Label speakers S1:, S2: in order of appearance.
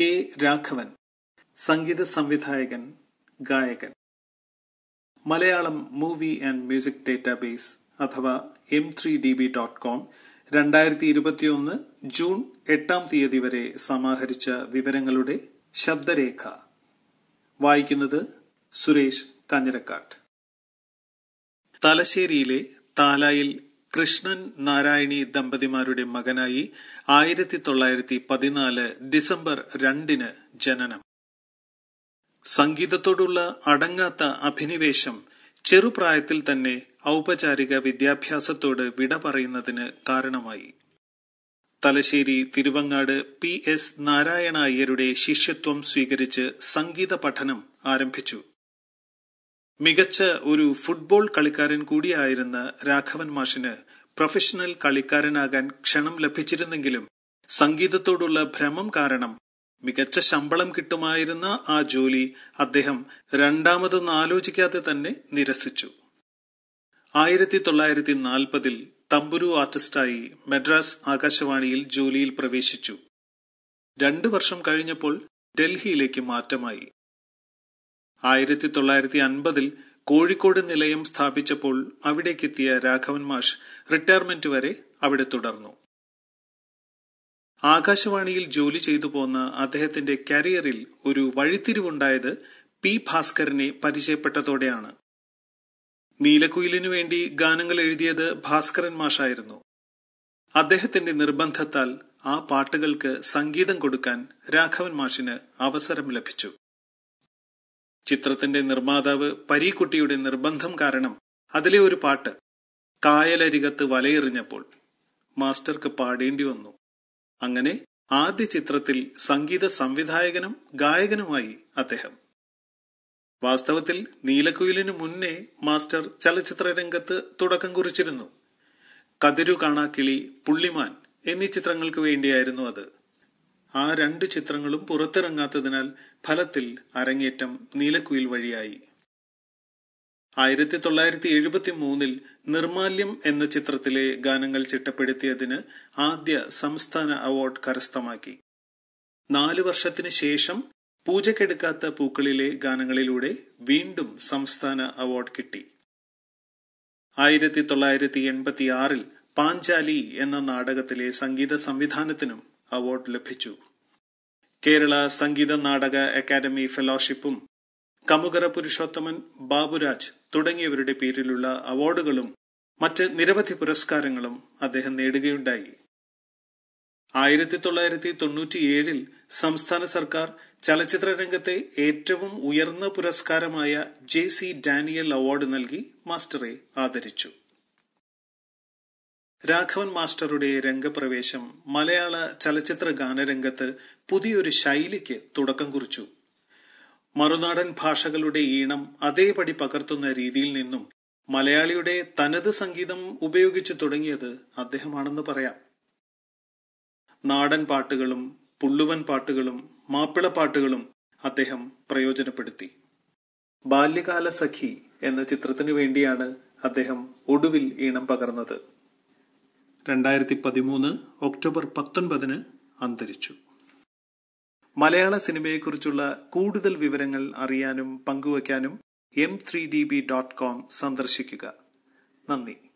S1: K Raghavan സംഗീത സംവിധായകൻ ഗായകൻ Malayalam movie and music database അഥവാ M three D B dot com രണ്ടായിരത്തി ഇരുപത്തിയൊന്ന് ജൂൺ എട്ടാം തീയതി വരെ സമാഹരിച്ച വിവരങ്ങളുടെ ശബ്ദരേഖ വായിക്കുന്നത് സുരേഷ് കാഞ്ഞിരക്കാട്ട് തലശ്ശേരിയിലെ താലായിൽ കൃഷ്ണൻ നാരായണി ദമ്പതിമാരുടെ മകനായി ആയിരത്തി തൊള്ളായിരത്തി പതിനാല് ഡിസംബർ രണ്ടിന് ജനനം സംഗീതത്തോടുള്ള അടങ്ങാത്ത അഭിനിവേശം ചെറുപ്രായത്തിൽ തന്നെ ഔപചാരിക വിദ്യാഭ്യാസത്തോട് വിട പറയുന്നതിന് കാരണമായി തലശ്ശേരി തിരുവങ്ങാട് പി എസ് നാരായണ അയ്യരുടെ ശിഷ്യത്വം സ്വീകരിച്ച് സംഗീത പഠനം ആരംഭിച്ചു മികച്ച ഒരു ഫുട്ബോൾ കളിക്കാരൻ കൂടിയായിരുന്ന രാഘവൻ മാഷിന് പ്രൊഫഷണൽ കളിക്കാരനാകാൻ ക്ഷണം ലഭിച്ചിരുന്നെങ്കിലും സംഗീതത്തോടുള്ള ഭ്രമം കാരണം മികച്ച ശമ്പളം കിട്ടുമായിരുന്ന ആ ജോലി അദ്ദേഹം രണ്ടാമതൊന്നും ആലോചിക്കാതെ തന്നെ നിരസിച്ചു ആയിരത്തി തൊള്ളായിരത്തി നാൽപ്പതിൽ തമ്പുരു ആർട്ടിസ്റ്റായി മദ്രാസ് ആകാശവാണിയിൽ ജോലിയിൽ പ്രവേശിച്ചു രണ്ടു വർഷം കഴിഞ്ഞപ്പോൾ ഡൽഹിയിലേക്ക് മാറ്റമായി ആയിരത്തി തൊള്ളായിരത്തി അൻപതിൽ കോഴിക്കോട് നിലയം സ്ഥാപിച്ചപ്പോൾ അവിടേക്കെത്തിയ രാഘവൻ മാഷ് റിട്ടയർമെന്റ് വരെ അവിടെ തുടർന്നു ആകാശവാണിയിൽ ജോലി ചെയ്തു പോന്ന അദ്ദേഹത്തിന്റെ കരിയറിൽ ഒരു വഴിത്തിരിവുണ്ടായത് പി ഭാസ്കരനെ പരിചയപ്പെട്ടതോടെയാണ് നീലക്കുയിലിനു വേണ്ടി ഗാനങ്ങൾ എഴുതിയത് ഭാസ്കരൻ മാഷായിരുന്നു അദ്ദേഹത്തിന്റെ നിർബന്ധത്താൽ ആ പാട്ടുകൾക്ക് സംഗീതം കൊടുക്കാൻ രാഘവൻ മാഷിന് അവസരം ലഭിച്ചു ചിത്രത്തിന്റെ നിർമ്മാതാവ് പരീക്കുട്ടിയുടെ നിർബന്ധം കാരണം അതിലെ ഒരു പാട്ട് കായലരികത്ത് വലയെറിഞ്ഞപ്പോൾ മാസ്റ്റർക്ക് പാടേണ്ടി വന്നു അങ്ങനെ ആദ്യ ചിത്രത്തിൽ സംഗീത സംവിധായകനും ഗായകനുമായി അദ്ദേഹം വാസ്തവത്തിൽ നീലക്കുയിലിനു മുന്നേ മാസ്റ്റർ ചലച്ചിത്ര രംഗത്ത് തുടക്കം കുറിച്ചിരുന്നു കതിരു കാണാക്കിളി പുള്ളിമാൻ എന്നീ ചിത്രങ്ങൾക്ക് വേണ്ടിയായിരുന്നു അത് ആ രണ്ട് ചിത്രങ്ങളും പുറത്തിറങ്ങാത്തതിനാൽ ഫലത്തിൽ അരങ്ങേറ്റം നീലക്കുയിൽ വഴിയായി ആയിരത്തി തൊള്ളായിരത്തി എഴുപത്തി മൂന്നിൽ നിർമാല്യം എന്ന ചിത്രത്തിലെ ഗാനങ്ങൾ ചിട്ടപ്പെടുത്തിയതിന് ആദ്യ സംസ്ഥാന അവാർഡ് കരസ്ഥമാക്കി നാലു വർഷത്തിന് ശേഷം പൂജക്കെടുക്കാത്ത പൂക്കളിലെ ഗാനങ്ങളിലൂടെ വീണ്ടും സംസ്ഥാന അവാർഡ് കിട്ടി ആയിരത്തി തൊള്ളായിരത്തി എൺപത്തി ആറിൽ പാഞ്ചാലി എന്ന നാടകത്തിലെ സംഗീത സംവിധാനത്തിനും അവാർഡ് ലഭിച്ചു കേരള സംഗീത നാടക അക്കാദമി ഫെലോഷിപ്പും കമുകര പുരുഷോത്തമൻ ബാബുരാജ് തുടങ്ങിയവരുടെ പേരിലുള്ള അവാർഡുകളും മറ്റ് നിരവധി പുരസ്കാരങ്ങളും അദ്ദേഹം നേടുകയുണ്ടായി ആയിരത്തി തൊള്ളായിരത്തി തൊണ്ണൂറ്റിയേഴിൽ സംസ്ഥാന സർക്കാർ ചലച്ചിത്ര രംഗത്തെ ഏറ്റവും ഉയർന്ന പുരസ്കാരമായ ജെ സി ഡാനിയൽ അവാർഡ് നൽകി മാസ്റ്ററെ ആദരിച്ചു രാഘവൻ മാസ്റ്ററുടെ രംഗപ്രവേശം മലയാള ചലച്ചിത്ര ഗാനരംഗത്ത് പുതിയൊരു ശൈലിക്ക് തുടക്കം കുറിച്ചു മറുനാടൻ ഭാഷകളുടെ ഈണം അതേപടി പകർത്തുന്ന രീതിയിൽ നിന്നും മലയാളിയുടെ തനത് സംഗീതം ഉപയോഗിച്ചു തുടങ്ങിയത് അദ്ദേഹമാണെന്ന് പറയാം നാടൻ പാട്ടുകളും പുള്ളുവൻ പാട്ടുകളും മാപ്പിളപ്പാട്ടുകളും അദ്ദേഹം പ്രയോജനപ്പെടുത്തി ബാല്യകാല സഖി എന്ന ചിത്രത്തിനു വേണ്ടിയാണ് അദ്ദേഹം ഒടുവിൽ ഈണം പകർന്നത് രണ്ടായിരത്തി പതിമൂന്ന് ഒക്ടോബർ പത്തൊൻപതിന് അന്തരിച്ചു മലയാള സിനിമയെക്കുറിച്ചുള്ള കൂടുതൽ വിവരങ്ങൾ അറിയാനും പങ്കുവയ്ക്കാനും M three D B dot com സന്ദർശിക്കുക നന്ദി